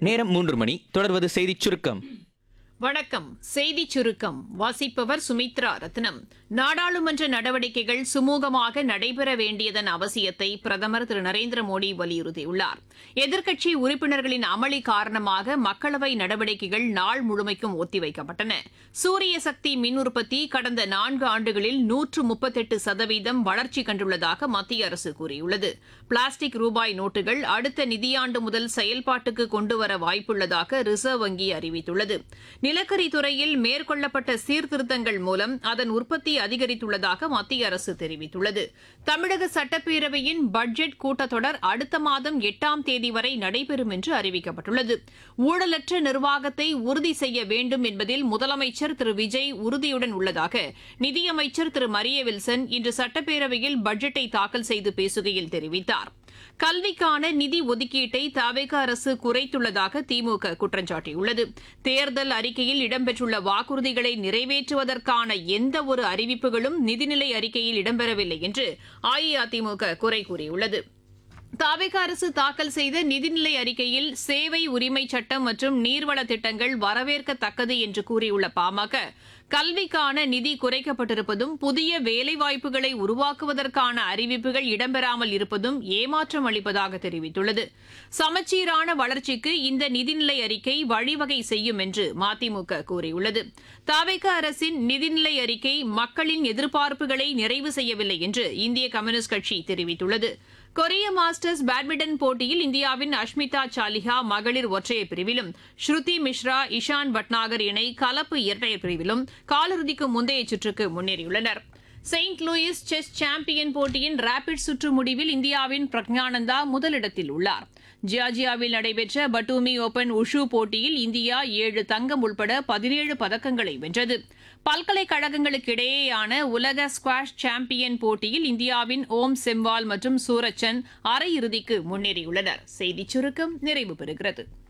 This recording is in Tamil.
நேரம் மூன்று மணி தொடர்வது செய்திச் சுருக்கம் வணக்கம் செய்திச் சுருக்கம் வாசிப்பவர் சுமித்ரா ரத்னம் நாடாளுமன்ற நடவடிக்கைகள் சுமூகமாக நடைபெற வேண்டியதன் அவசியத்தை பிரதமர் திரு நரேந்திர மோடி வலியுறுத்தியுள்ளார் எதிர்க்கட்சி உறுப்பினர்களின் அமளி காரணமாக மக்களவை நடவடிக்கைகள் நாள் முழுமைக்கும் ஒத்திவைக்கப்பட்டன சூரிய சக்தி மின் உற்பத்தி கடந்த நான்கு ஆண்டுகளில் நூற்று முப்பத்தெட்டு சதவீதம் வளர்ச்சி கண்டுள்ளதாக மத்திய அரசு கூறியுள்ளது பிளாஸ்டிக் ரூபாய் நோட்டுகள் அடுத்த நிதியாண்டு முதல் செயல்பாட்டுக்கு கொண்டுவர வாய்ப்புள்ளதாக ரிசர்வ் வங்கி அறிவித்துள்ளது நிலக்கரி துறையில் மேற்கொள்ளப்பட்ட சீர்திருத்தங்கள் மூலம் அதன் உற்பத்தி அதிகரித்துள்ளதாக மத்திய அரசு தெரிவித்துள்ளது தமிழக சட்டப்பேரவையின் பட்ஜெட் கூட்டத்தொடர் அடுத்த மாதம் எட்டாம் தேதி வரை நடைபெறும் என்று அறிவிக்கப்பட்டுள்ளது ஊழலற்ற நிர்வாகத்தை உறுதி செய்ய வேண்டும் என்பதில் முதலமைச்சர் திரு விஜய் உறுதியுடன் உள்ளதாக நிதியமைச்சர் திரு மரிய வில்சன் இன்று சட்டப்பேரவையில் பட்ஜெட்டை தாக்கல் செய்து பேசுகையில் தெரிவித்தார் கல்விக்கான நிதி ஒதுக்கீட்டை தவேக அரசு குறைத்துள்ளதாக திமுக குற்றம் சாட்டியுள்ளது தேர்தல் அறிக்கையில் இடம்பெற்றுள்ள வாக்குறுதிகளை நிறைவேற்றுவதற்கான எந்த ஒரு அறிவிப்புகளும் நிதிநிலை அறிக்கையில் இடம்பெறவில்லை என்று அஇஅதிமுக குறை கூறியுள்ளது தாவேக அரசு தாக்கல் செய்த நிதிநிலை அறிக்கையில் சேவை உரிமை சட்டம் மற்றும் நீர்வள திட்டங்கள் வரவேற்கத்தக்கது என்று கூறியுள்ள பாமக கல்விக்கான நிதி குறைக்கப்பட்டிருப்பதும் புதிய வேலைவாய்ப்புகளை உருவாக்குவதற்கான அறிவிப்புகள் இடம்பெறாமல் இருப்பதும் ஏமாற்றம் அளிப்பதாக தெரிவித்துள்ளது சமச்சீரான வளர்ச்சிக்கு இந்த நிதிநிலை அறிக்கை வழிவகை செய்யும் என்று மதிமுக கூறியுள்ளது தாவேக அரசின் நிதிநிலை அறிக்கை மக்களின் எதிர்பார்ப்புகளை நிறைவு செய்யவில்லை என்று இந்திய கம்யூனிஸ்ட் கட்சி தெரிவித்துள்ளது கொரிய மாஸ்டர்ஸ் பேட்மிண்டன் போட்டியில் இந்தியாவின் அஷ்மிதா சாலிஹா மகளிர் ஒற்றையர் பிரிவிலும் ஸ்ருதி மிஸ்ரா இஷான் பட்நாகர் இணை கலப்பு இரட்டையர் பிரிவிலும் காலிறுதிக்கு முந்தைய சுற்றுக்கு முன்னேறியுள்ளனர் செயின்ட் லூயிஸ் செஸ் சாம்பியன் போட்டியின் ரேபிட் சுற்று முடிவில் இந்தியாவின் பிரக்ஞானந்தா முதலிடத்தில் உள்ளார் ஜியார்ஜியாவில் நடைபெற்ற பட்டூமி ஓபன் உஷு போட்டியில் இந்தியா ஏழு தங்கம் உட்பட பதினேழு பதக்கங்களை வென்றது பல்கலைக்கழகங்களுக்கு இடையேயான உலக ஸ்குவாஷ் சாம்பியன் போட்டியில் இந்தியாவின் ஓம் செம்வால் மற்றும் சூரச்சன் அரையிறுதிக்கு முன்னேறியுள்ளனர் செய்திச் சுருக்கம் நிறைவு பெறுகிறது